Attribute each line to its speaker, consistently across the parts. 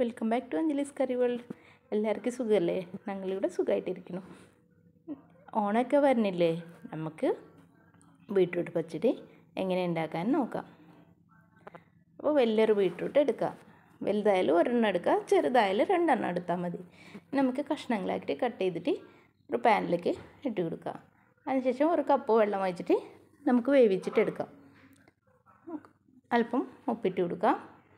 Speaker 1: welcome back to Anjali's curry world എല്ലാവർക്കും സുഖമല്ലേ ഞങ്ങളിവിടെ സുഖമായിട്ടിരിക്കുന്നു ഓണമൊക്കെ വരുന്നില്ലേ നമുക്ക് ബീട്രൂട്ട് പച്ചടി എങ്ങനെ ഉണ്ടാക്കാൻ നോക്കാം അപ്പോൾ വലിയൊരു ബീട്രൂട്ട് എടുക്കുക വലുതായാലും ഒരെണ്ണം എടുക്കുക ചെറുതായാലും രണ്ടെണ്ണം എടുത്താൽ മതി നമുക്ക് കഷ്ണങ്ങളാക്കിയിട്ട് കട്ട് ചെയ്തിട്ട് ഒരു പാനിലേക്ക് ഇട്ട് കൊടുക്കുക അതിനുശേഷം ഒരു കപ്പ് വെള്ളം ഒഴിച്ചിട്ട് നമുക്ക് വേവിച്ചിട്ട് എടുക്കാം അല്പം ഉപ്പിട്ട് കൊടുക്കാം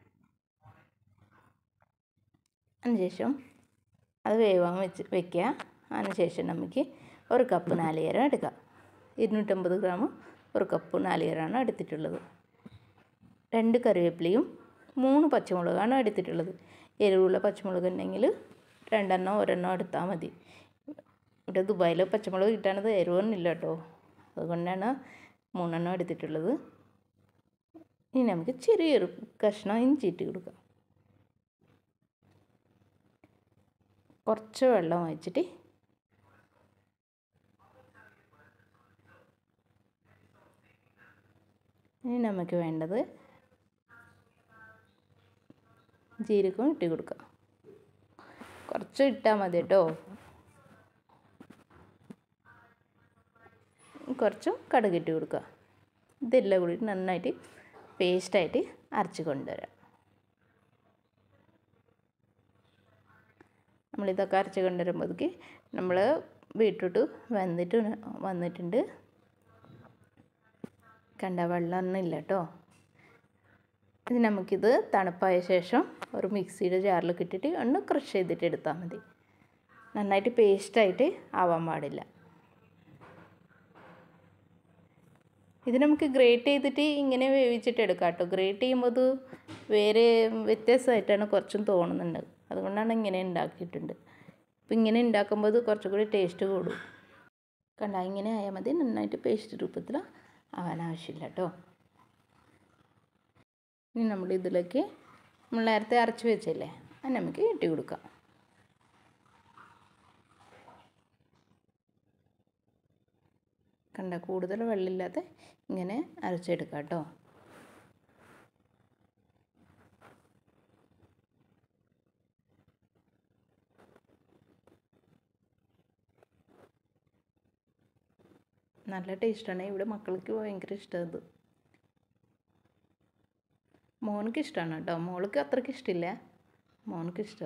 Speaker 1: അതിനുശേഷം അത് വേവാൻ വെച്ച് വെക്കുക അതിനുശേഷം നമുക്ക് ഒരു കപ്പ് നാളികേരം എടുക്കാം ഇരുന്നൂറ്റമ്പത് ഗ്രാം ഒരു കപ്പ് നാളികേരമാണ് എടുത്തിട്ടുള്ളത് രണ്ട് കറിവേപ്പിലയും മൂന്ന് പച്ചമുളകാണ് എടുത്തിട്ടുള്ളത് എരിവുള്ള പച്ചമുളക് ഉണ്ടെങ്കിൽ രണ്ടെണ്ണം ഒരെണ്ണം എടുത്താൽ മതി ഇവിടെ ദുബായിൽ പച്ചമുളക് കിട്ടാനത് എരിവൊന്നുമില്ല കേട്ടോ അതുകൊണ്ടാണ് മൂന്നെണ്ണം എടുത്തിട്ടുള്ളത് ഇനി നമുക്ക് ചെറിയൊരു കഷ്ണം ഇഞ്ചി ഇട്ട് കൊടുക്കാം കുറച്ച് വെള്ളം ഒഴിച്ചിട്ട് ഇനി നമുക്ക് വേണ്ടത് ജീരകം ഇട്ട് കൊടുക്കാം കുറച്ച് ഇട്ടാൽ മതി കേട്ടോ കുറച്ചും കടുകിട്ട് കൊടുക്കുക ഇതെല്ലാം കൂടി നന്നായിട്ട് പേസ്റ്റായിട്ട് അരച്ച് കൊണ്ടുവരാം നമ്മളിതൊക്കെ അരച്ച് കൊണ്ടുവരുമ്പോഴേക്ക് നമ്മൾ ബീട്രൂട്ട് വെന്തിട്ട് വന്നിട്ടുണ്ട് കണ്ട വെള്ളമൊന്നും ഇല്ല കേട്ടോ ഇത് നമുക്കിത് തണുപ്പായ ശേഷം ഒരു മിക്സിയുടെ ജാറിലേക്ക് ഇട്ടിട്ട് ഒന്ന് ക്രഷ് ചെയ്തിട്ട് എടുത്താൽ മതി നന്നായിട്ട് പേസ്റ്റായിട്ട് ആവാൻ പാടില്ല ഇത് നമുക്ക് ഗ്രേറ്റ് ചെയ്തിട്ട് ഇങ്ങനെ വേവിച്ചിട്ട് എടുക്കാം കേട്ടോ ഗ്രേറ്റ് ചെയ്യുമ്പോൾ അത് വേറെ വ്യത്യാസമായിട്ടാണ് കുറച്ചും തോന്നുന്നുണ്ട് അതുകൊണ്ടാണ് ഇങ്ങനെ ഉണ്ടാക്കിയിട്ടുണ്ട് അപ്പോൾ ഇങ്ങനെ ഉണ്ടാക്കുമ്പോൾ അത് കുറച്ചും കൂടി ടേസ്റ്റ് കൂടും കണ്ട ഇങ്ങനെ ആയാൽ മതി നന്നായിട്ട് പേസ്റ്റ് രൂപത്തിൽ ആവാൻ ആവശ്യമില്ല കേട്ടോ ഇനി നമ്മൾ ഇതിലേക്ക് നമ്മൾ നേരത്തെ അരച്ച് വെച്ചല്ലേ അത് നമുക്ക് ഇട്ട് കൊടുക്കാം കണ്ട കൂടുതൽ വെള്ളമില്ലാതെ ഇങ്ങനെ അരച്ചെടുക്കാം കേട്ടോ നല്ല ടേസ്റ്റാണ് ഇവിടെ മക്കൾക്ക് ഭയങ്കര ഇഷ്ടമാണ് ഇത് മോനക്ക് ഇഷ്ടമാണ് കേട്ടോ മോൾക്ക് അത്രയ്ക്ക് ഇഷ്ടമില്ല മോനക്ക് ഇഷ്ടം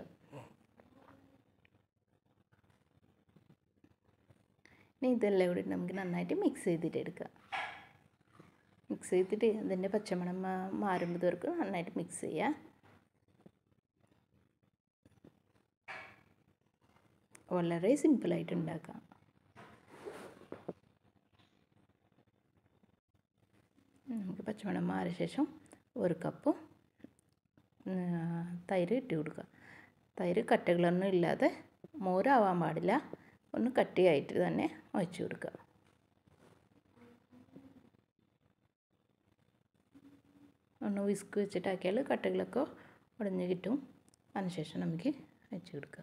Speaker 1: ഇനി ഇതെല്ലാം കൂടി നമുക്ക് നന്നായിട്ട് മിക്സ് ചെയ്തിട്ട് എടുക്കാം മിക്സ് ചെയ്തിട്ട് ഇതിൻ്റെ പച്ചമണം മാറുമ്പോഴത്തേക്ക് നന്നായിട്ട് മിക്സ് ചെയ്യുക വളരെ സിമ്പിളായിട്ട് ഉണ്ടാക്കാം നമുക്ക് പച്ചമണം മാറിയ ശേഷം ഒരു കപ്പ് തൈര് ഇട്ട് കൊടുക്കുക തൈര് കട്ടകളൊന്നും ഇല്ലാതെ മോരാവാൻ പാടില്ല ഒന്ന് കട്ടിയായിട്ട് തന്നെ ഒഴിച്ച് കൊടുക്കുക ഒന്ന് വിസ്ക് വെച്ചിട്ടാക്കിയാൽ കട്ടകളൊക്കെ ഉടഞ്ഞ് കിട്ടും അതിനുശേഷം നമുക്ക് വെച്ച് കൊടുക്കുക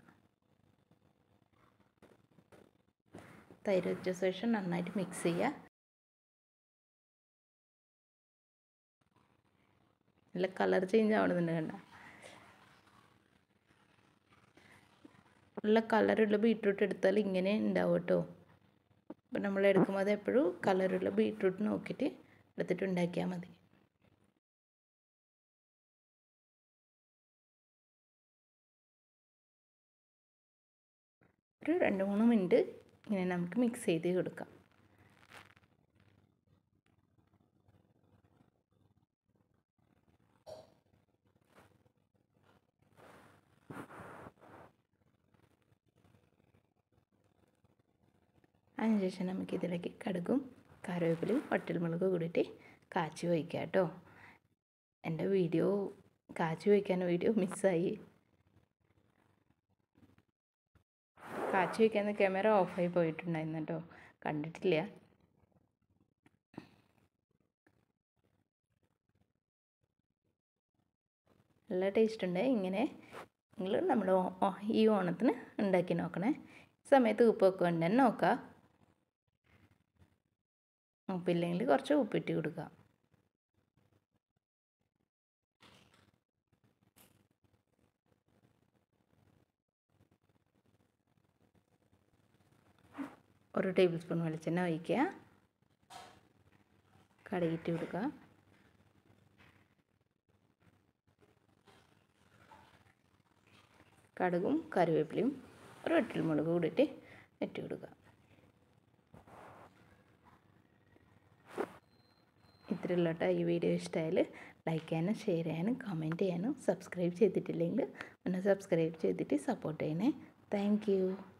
Speaker 1: തൈര് വെച്ച ശേഷം നന്നായിട്ട് മിക്സ് ചെയ്യുക നല്ല കളർ ചേഞ്ച് ആവണമെന്നുണ്ട് കണ്ട നല്ല കളറുള്ള ബീട്രൂട്ട് എടുത്താൽ ഇങ്ങനെ ഉണ്ടാവും കേട്ടോ അപ്പം നമ്മൾ എടുക്കുമ്പോൾ അത് എപ്പോഴും കളറുള്ള ബീട്രൂട്ട് നോക്കിയിട്ട് എടുത്തിട്ട് ഉണ്ടാക്കിയാൽ മതി ഒരു രണ്ട് മൂന്ന് മിനിറ്റ് ഇങ്ങനെ നമുക്ക് മിക്സ് ചെയ്ത് കൊടുക്കാം അതിനുശേഷം നമുക്ക് ഇതിലേക്ക് കടുകും കറിവേപ്പിലയും വട്ടൽമുളകും കൂടിയിട്ട് കാച്ചി വയ്ക്കുക കേട്ടോ എൻ്റെ വീഡിയോ കാച്ചി വയ്ക്കാൻ വീഡിയോ മിസ്സായി കാച്ചി വയ്ക്കാൻ ക്യാമറ ഓഫായി പോയിട്ടുണ്ടായിരുന്നു കേട്ടോ കണ്ടിട്ടില്ല നല്ല ടേസ്റ്റ് ഉണ്ട് ഇങ്ങനെ നിങ്ങൾ നമ്മൾ ഈ ഓണത്തിന് ഉണ്ടാക്കി നോക്കണേ സമയത്ത് ഉപ്പൊക്കെ ഉണ്ടെന്ന് നോക്കാം ഉപ്പില്ലെങ്കിൽ കുറച്ച് ഉപ്പിട്ട് കൊടുക്കുക ഒരു ടേബിൾ സ്പൂൺ വെളിച്ചെണ്ണ ഒഴിക്കുക കടുകിട്ട് കൊടുക്കുക കടുകും കറിവേപ്പിലയും ഒരു വെട്ടിൽമുളക് കൂടിയിട്ട് ഇട്ട് കൊടുക്കുക ഇത്രയുള്ള കേട്ടോ ഈ വീഡിയോ ഇഷ്ടമായാൽ ലൈക്ക് ചെയ്യാനും ഷെയർ ചെയ്യാനും കമൻറ്റ് ചെയ്യാനും സബ്സ്ക്രൈബ് ചെയ്തിട്ടില്ലെങ്കിൽ ഒന്ന് സബ്സ്ക്രൈബ് ചെയ്തിട്ട് സപ്പോർട്ട് ചെയ്യണേ താങ്ക്